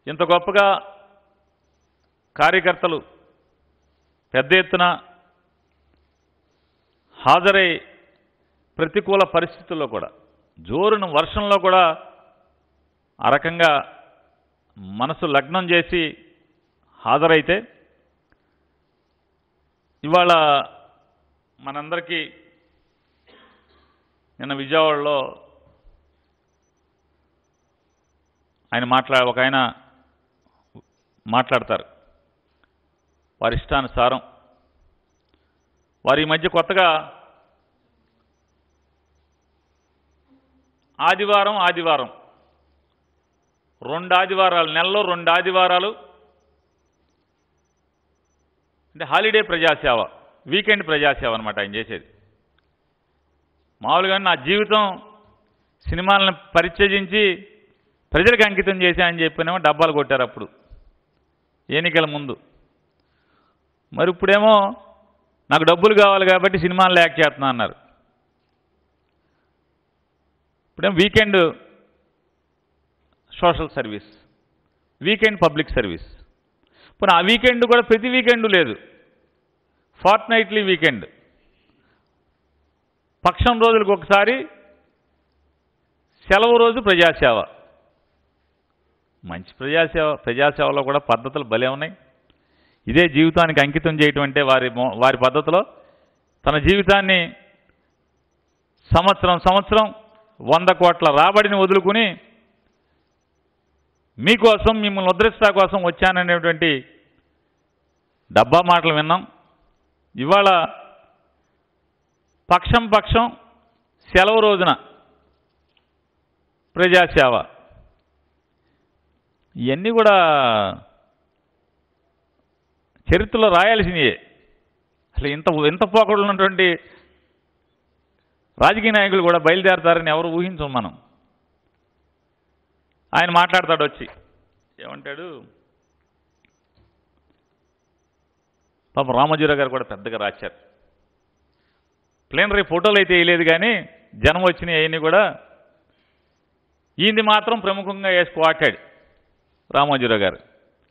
ఇంత గొప్పగా కార్యకర్తలు పెద్ద ఎత్తున హాజరై ప్రతికూల పరిస్థితుల్లో కూడా జోరును వర్షంలో కూడా ఆ రకంగా మనసు లగ్నం చేసి హాజరైతే ఇవాళ మనందరికీ నిన్న విజయవాడలో ఆయన మాట్లా ఒక ఆయన మాట్లాడతారు వారి ఇష్టానుసారం వారి ఈ మధ్య కొత్తగా ఆదివారం ఆదివారం రెండు ఆదివారాలు నెలలో రెండు ఆదివారాలు అంటే హాలిడే ప్రజాసేవ వీకెండ్ ప్రజాసేవ అనమాట ఆయన చేసేది మామూలుగా నా జీవితం సినిమాలను పరిత్యజించి ప్రజలకు అంకితం చేశానని చెప్పినేమో డబ్బాలు కొట్టారు అప్పుడు ఎన్నికల ముందు మరి ఇప్పుడేమో నాకు డబ్బులు కావాలి కాబట్టి సినిమాలు యాక్ట్ చేస్తున్నా అన్నారు ఇప్పుడేమో weekend social service weekend public service పోనీ ఆ వీకెండ్ కూడా ప్రతి వీకెండ్ లేదు ఫార్ట్ నైట్లీ వీకెండ్ పక్షం రోజులకు ఒకసారి సెలవు రోజు ప్రజాసేవ మంచి ప్రజాసేవ ప్రజాసేవలో కూడా పద్ధతులు భలే ఉన్నాయి ఇదే జీవితానికి అంకితం చేయటం అంటే వారి మో- వారి పద్ధతిలో తన జీవితాన్ని సంవత్సరం సంవత్సరం వంద కోట్ల రాబడిని వదులుకుని మీకోసం మిమ్మల్ని ఉద్ధరిస్తా కోసం వచ్చాననేటువంటి డబ్బా మాటలు విన్నాం ఇవాళ పక్షం పక్షం సెలవు రోజున ప్రజాసేవ ఇవన్నీ కూడా చరిత్రలో రాయాల్సినయే అసలు ఇంత ఇంత పోకడలు ఉన్నటువంటి రాజకీయ నాయకులు కూడా బయలుదేరతారని ఎవరు ఊహించం మనం ఆయన మాట్లాడతాడు వచ్చి ఏమంటాడు పాపం రామోజీరావు గారు కూడా పెద్దగా రాశారు ప్లేనరీ ఫోటోలు అయితే వేయలేదు కానీ జనం వచ్చినాయి అవన్నీ కూడా ఈయనది మాత్రం ప్రముఖంగా వేసి వాటాడు రామోజీరావు గారు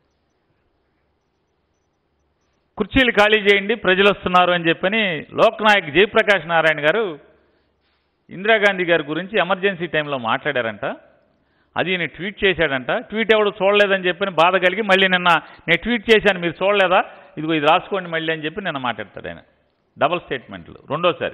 కుర్చీలు ఖాళీ చేయండి ప్రజలు వస్తున్నారు అని చెప్పని లోక్నాయక్ జయప్రకాష్ నారాయణ గారు ఇందిరాగాంధీ గారి గురించి ఎమర్జెన్సీ టైంలో మాట్లాడారంట అది ఈయన ట్వీట్ చేశాడంట ట్వీట్ ఎవడు చూడలేదని చెప్పని బాధ కలిగి మళ్ళీ నిన్న నేను ట్వీట్ చేశాను మీరు చూడలేదా ఇదిగో ఇది రాసుకోండి మళ్ళీ అని చెప్పి నిన్న మాట్లాడతాడు ఆయన డబుల్ స్టేట్మెంట్లు రెండోసారి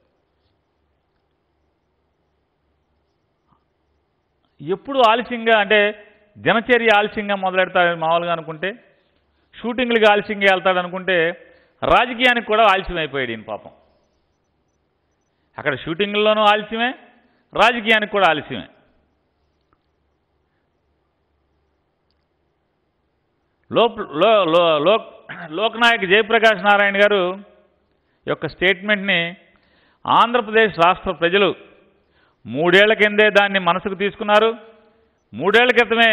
ఎప్పుడు ఆలస్యంగా అంటే దినచర్య ఆలస్యంగా మొదలెడతాడని మామూలుగా అనుకుంటే షూటింగ్లకి ఆలస్యంగా వెళ్తాడు అనుకుంటే రాజకీయానికి కూడా ఆలస్యం అయిపోయాడు ఈయన పాపం అక్కడ షూటింగ్లోనూ ఆలస్యమే రాజకీయానికి కూడా ఆలస్యమే లోక్ లో లో- లోక్ లోక్నాయక్ జయప్రకాష్ నారాయణ గారు యొక్క స్టేట్మెంట్ని ఆంధ్రప్రదేశ్ రాష్ట్ర ప్రజలు మూడేళ్ల కిందే దాన్ని మనసుకు తీసుకున్నారు మూడేళ్ల క్రితమే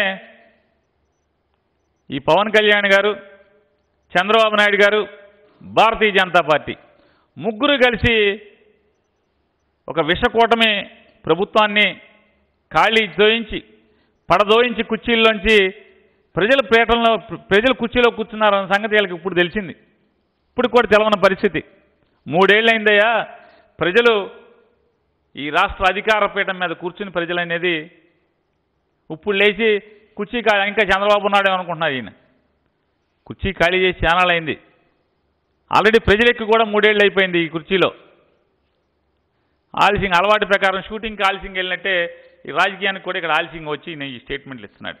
ఈ పవన్ కళ్యాణ్ గారు చంద్రబాబు నాయుడు గారు భారతీయ జనతా పార్టీ ముగ్గురు కలిసి ఒక విషకూటమి ప్రభుత్వాన్ని ఖాళీ దోయించి పడదోయించి కుర్చీల్లోంచి ప్రజల పీఠంలో ప్రజలు కుర్చీలో కూర్చున్నారన్న సంగతి వీళ్ళకి ఇప్పుడు తెలిసింది ఇప్పుడు కూడా తెలవని పరిస్థితి మూడేళ్ళైందయ్యా ప్రజలు ఈ రాష్ట్ర అధికార పీఠం మీద కూర్చుని ప్రజలు అనేది ఇప్పుడు లేచి కుర్చీ కా ఇంకా చంద్రబాబు నాయుడు అనుకుంటున్నారు ఈయన కుర్చీ ఖాళీ చేసి చానాలైంది ఆల్రెడీ ప్రజలెక్కి కూడా మూడేళ్ళు అయిపోయింది ఈ కుర్చీలో ఆలస్యంగా అలవాటు ప్రకారం షూటింగ్కి ఆలస్యంగా వెళ్ళినట్టే ఈ రాజకీయానికి కూడా ఇక్కడ ఆలస్యంగా వచ్చి ఈయన ఈ స్టేట్మెంట్లు ఇస్తున్నాడు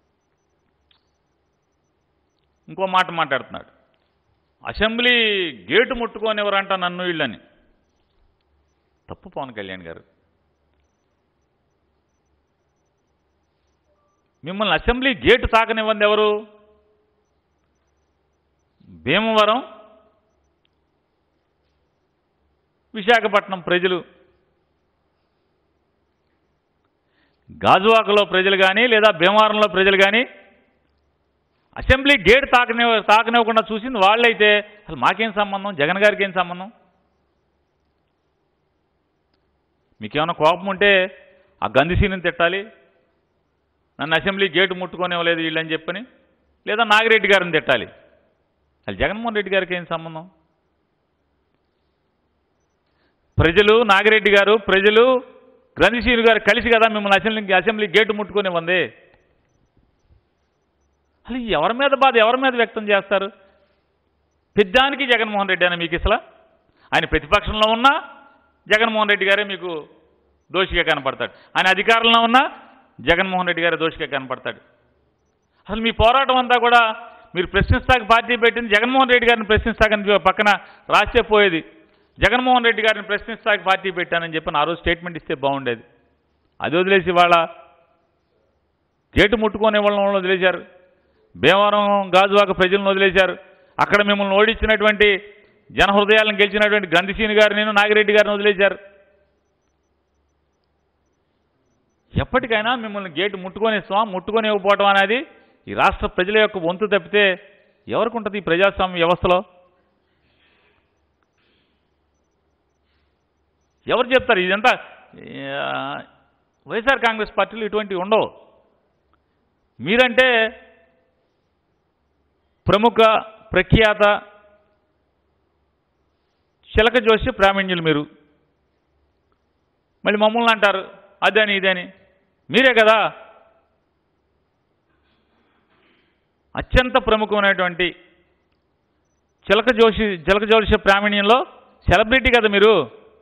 ఇంకో మాట మాట్లాడుతున్నాడు అసెంబ్లీ గేటు ముట్టుకోనివ్వరంట నన్ను వీళ్ళని తప్పు పవన్ కళ్యాణ్ గారు మిమ్మల్ని అసెంబ్లీ గేటు తాకనివ్వంది ఎవరు భీమవరం విశాఖపట్నం ప్రజలు గాజువాకలో ప్రజలు కానీ లేదా భీమవరంలో ప్రజలు కానీ అసెంబ్లీ గేట్ తాకని తాకనివ్వకుండా చూసింది వాళ్ళైతే అసలు మాకేం సంబంధం జగన్ గారికి ఏం సంబంధం మీకేమైనా కోపం ఉంటే ఆ గంధిసీని తిట్టాలి నన్ను అసెంబ్లీ గేటు ముట్టుకోనివ్వలేదు వీళ్ళని చెప్పని లేదా నాగిరెడ్డి గారిని తిట్టాలి అది జగన్మోహన్ రెడ్డి గారికి ఏం సంబంధం ప్రజలు నాగిరెడ్డి గారు ప్రజలు గ్రంథిశీలు గారు కలిసి కదా మిమ్మల్ని అసెంబ్లీ అసెంబ్లీ గేటు ముట్టుకొని ఉంది అసలు ఎవరి మీద బాధ ఎవరి మీద వ్యక్తం చేస్తారు పెద్దానికి జగన్మోహన్ రెడ్డి అని మీకు ఇసలా ఆయన ప్రతిపక్షంలో ఉన్నా జగన్మోహన్ రెడ్డి గారే మీకు దోషిగా కనపడతాడు ఆయన అధికారంలో ఉన్నా జగన్మోహన్ రెడ్డి గారే దోషిగా కనపడతాడు అసలు మీ పోరాటం అంతా కూడా మీరు ప్రశ్నిస్తాక పార్టీ పెట్టింది జగన్మోహన్ రెడ్డి గారిని ప్రశ్నిస్తాకని పక్కన రాసే పోయేది జగన్మోహన్ రెడ్డి గారిని ప్రశ్నిస్తాక పార్టీ పెట్టానని చెప్పి ఆ రోజు స్టేట్మెంట్ ఇస్తే బాగుండేది అది వదిలేసి వాళ్ళ గేటు ముట్టుకునే వాళ్ళని వదిలేశారు భీమవరం గాజువాక ప్రజలను వదిలేశారు అక్కడ మిమ్మల్ని ఓడించినటువంటి జనహృదయాలను గెలిచినటువంటి గంధిసీని గారు నేను నాగిరెడ్డి గారిని వదిలేశారు ఎప్పటికైనా మిమ్మల్ని గేటు ముట్టుకొని ఇస్తాం ముట్టుకొని ఇవ్వకపోవటం అనేది ఈ రాష్ట్ర ప్రజల యొక్క వంతు తప్పితే ఎవరికి ఉంటుంది ఈ ప్రజాస్వామ్య వ్యవస్థలో ఎవరు చెప్తారు ఇదంతా ఆ, వైఎస్ఆర్ కాంగ్రెస్ పార్టీలు ఇటువంటివి ఉండవు మీరంటే ప్రముఖ ప్రఖ్యాత చిలక జోసి ప్రావీణ్యులు మీరు మళ్ళీ మమ్మల్ని అంటారు అదని ఇదని మీరే కదా అత్యంత ప్రముఖమైనటువంటి చిలక జోషి చిలక జోషి ప్రావీణ్యంలో సెలబ్రిటీ కదా మీరు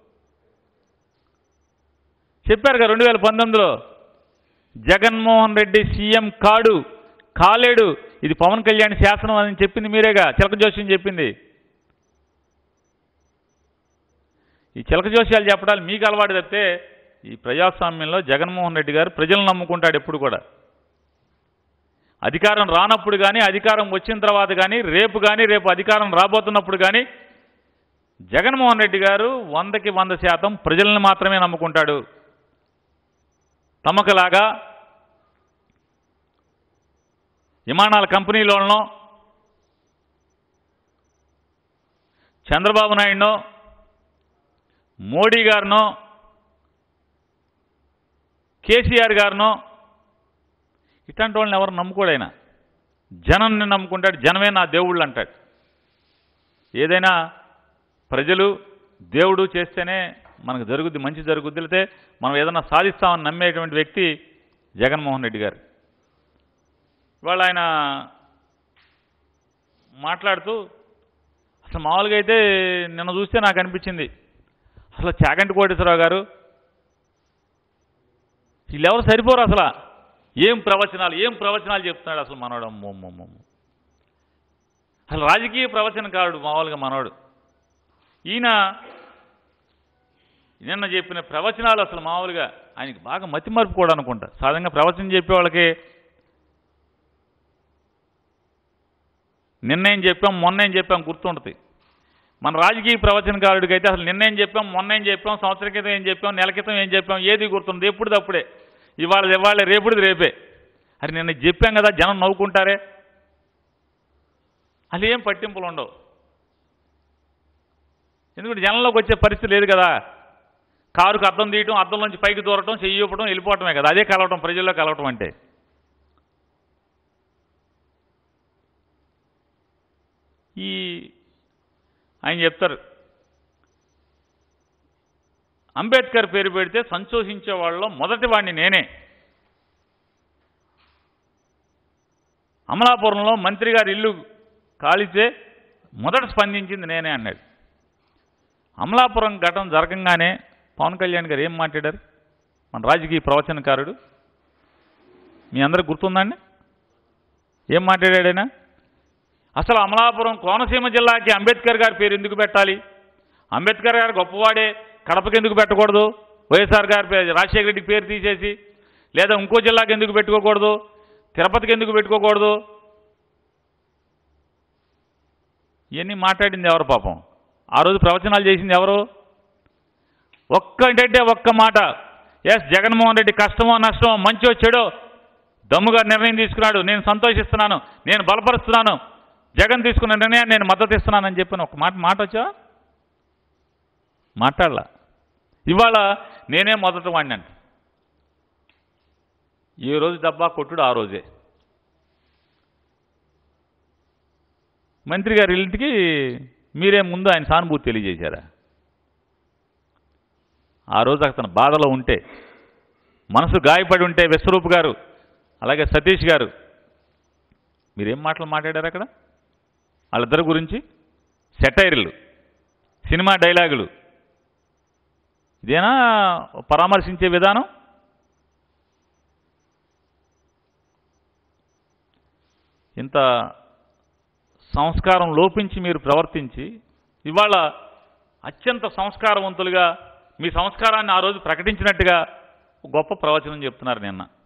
చెప్పారు కదా రెండు వేల పంతొమ్మిదిలో జగన్మోహన్ రెడ్డి సీఎం కాడు కాలేడు ఇది పవన్ కళ్యాణ్ శాసనం అని చెప్పింది మీరేగా చిలక జోషి చెప్పింది ఈ చిలక జోస్యాలు చెప్పడాలు మీకు అలవాటు తప్పితే ఈ ప్రజాస్వామ్యంలో జగన్మోహన్ రెడ్డి గారు ప్రజలను నమ్ముకుంటాడు ఎప్పుడు కూడా అధికారం రానప్పుడు కానీ అధికారం వచ్చిన తర్వాత కానీ రేపు కానీ రేపు అధికారం రాబోతున్నప్పుడు కానీ జగన్మోహన్ రెడ్డి గారు వందకి వంద శాతం ప్రజలను మాత్రమే నమ్ముకుంటాడు తమకులాగా విమానాల కంపెనీలోనో చంద్రబాబు నాయుడునో మోడీ గారినో కేసీఆర్ గారినో ఇట్లాంటి వాళ్ళని ఎవరు నమ్ముకోడైనా జనాన్ని నమ్ముకుంటాడు జనమే నా దేవుళ్ళు అంటాడు ఏదైనా ప్రజలు దేవుడు చేస్తేనే మనకు జరుగుద్ది మంచి జరుగుద్ది లేతే మనం ఏదైనా సాధిస్తామని నమ్మేటువంటి వ్యక్తి జగన్మోహన్ రెడ్డి గారు ఇవాళ ఆయన మాట్లాడుతూ అసలు మామూలుగా అయితే నిన్న చూస్తే నాకు అనిపించింది అసలు చాగంటి కోటేశ్వరరావు గారు వీళ్ళెవరు సరిపోరు అసలు ఏం ప్రవచనాలు ఏం ప్రవచనాలు చెప్తున్నాడు అసలు మనోడు అమ్మమ్మమ్మ అసలు రాజకీయ ప్రవచనకారుడు మామూలుగా మనోడు ఈయన నిన్న చెప్పిన ప్రవచనాలు అసలు మామూలుగా ఆయనకి బాగా మతి మరుపు కూడా అనుకుంటా సాధారణంగా ప్రవచనం చెప్పే వాళ్ళకి నిన్నేం చెప్పాం మొన్నేం చెప్పాం గుర్తుంటుంది మన రాజకీయ ప్రవచనకారుడికి అయితే అసలు నిన్నేం చెప్పాం మొన్నేం చెప్పాం సంవత్సరం క్రితం ఏం చెప్పాం నెల క్రితం ఏం చెప్పాం ఏది గుర్తుంది ఎప్పుడు తప్పుడే ఇవాళ ఇవాళ రేపుడిది రేపే అది నిన్న చెప్పాం కదా జనం నవ్వుకుంటారే అది ఏం పట్టింపులు ఉండవు ఎందుకంటే జనంలోకి వచ్చే పరిస్థితి లేదు కదా కారుకు అద్దం తీయటం అద్దం నుంచి పైకి దూరటం చెయ్యి ఇవ్వటం వెళ్ళిపోవటమే కదా అదే కలవటం ప్రజల్లో కలవటం అంటే ఈ ఆయన చెప్తారు అంబేద్కర్ పేరు పెడితే సంతోషించే వాళ్ళలో మొదటి వాడిని నేనే అమలాపురంలో మంత్రి గారి ఇల్లు కాలితే మొదట స్పందించింది నేనే అన్నాడు అమలాపురం ఘటన జరగంగానే పవన్ కళ్యాణ్ గారు ఏం మాట్లాడారు మన రాజకీయ ప్రవచనకారుడు మీ అందరికి గుర్తుందండి ఏం మాట్లాడాడైనా అసలు అమలాపురం కోనసీమ జిల్లాకి అంబేద్కర్ గారి పేరు ఎందుకు పెట్టాలి అంబేద్కర్ గారు గొప్పవాడే కడపకి ఎందుకు పెట్టకూడదు వైఎస్ఆర్ గారి పేరు రాజశేఖర రెడ్డికి పేరు తీసేసి లేదా ఇంకో జిల్లాకి ఎందుకు పెట్టుకోకూడదు తిరుపతికి ఎందుకు పెట్టుకోకూడదు ఇవన్నీ మాట్లాడింది ఎవరు పాపం ఆ రోజు ప్రవచనాలు చేసింది ఎవరు ఒక్కటంటే ఒక్క మాట ఎస్ జగన్మోహన్ రెడ్డి కష్టమో నష్టమో మంచో చెడో దమ్ముగా నిర్ణయం తీసుకున్నాడు నేను సంతోషిస్తున్నాను నేను బలపరుస్తున్నాను జగన్ తీసుకున్న నిర్ణయాన్ని నేను మద్దతు ఇస్తున్నానని చెప్పిన ఒక మాట మాట వచ్చా మాట్లాడలా ఇవాళ నేనే మొదట వాడిని అంట ఏ రోజు డబ్బా కొట్టుడు ఆ రోజే మంత్రి గారి ఇంటికి మీరే ముందు ఆయన సానుభూతి తెలియజేశారా ఆ రోజు అతను బాధలో ఉంటే మనసు గాయపడి ఉంటే విశ్వరూప్ గారు అలాగే సతీష్ గారు మీరేం మాటలు మాట్లాడారు అక్కడ వాళ్ళిద్దరి గురించి సెటైర్లు సినిమా డైలాగులు ఇదేనా పరామర్శించే విధానం ఇంత సంస్కారం లోపించి మీరు ప్రవర్తించి ఇవాళ అత్యంత సంస్కారవంతులుగా మీ సంస్కారాన్ని ఆ రోజు ప్రకటించినట్టుగా గొప్ప ప్రవచనం చెప్తున్నారు నిన్న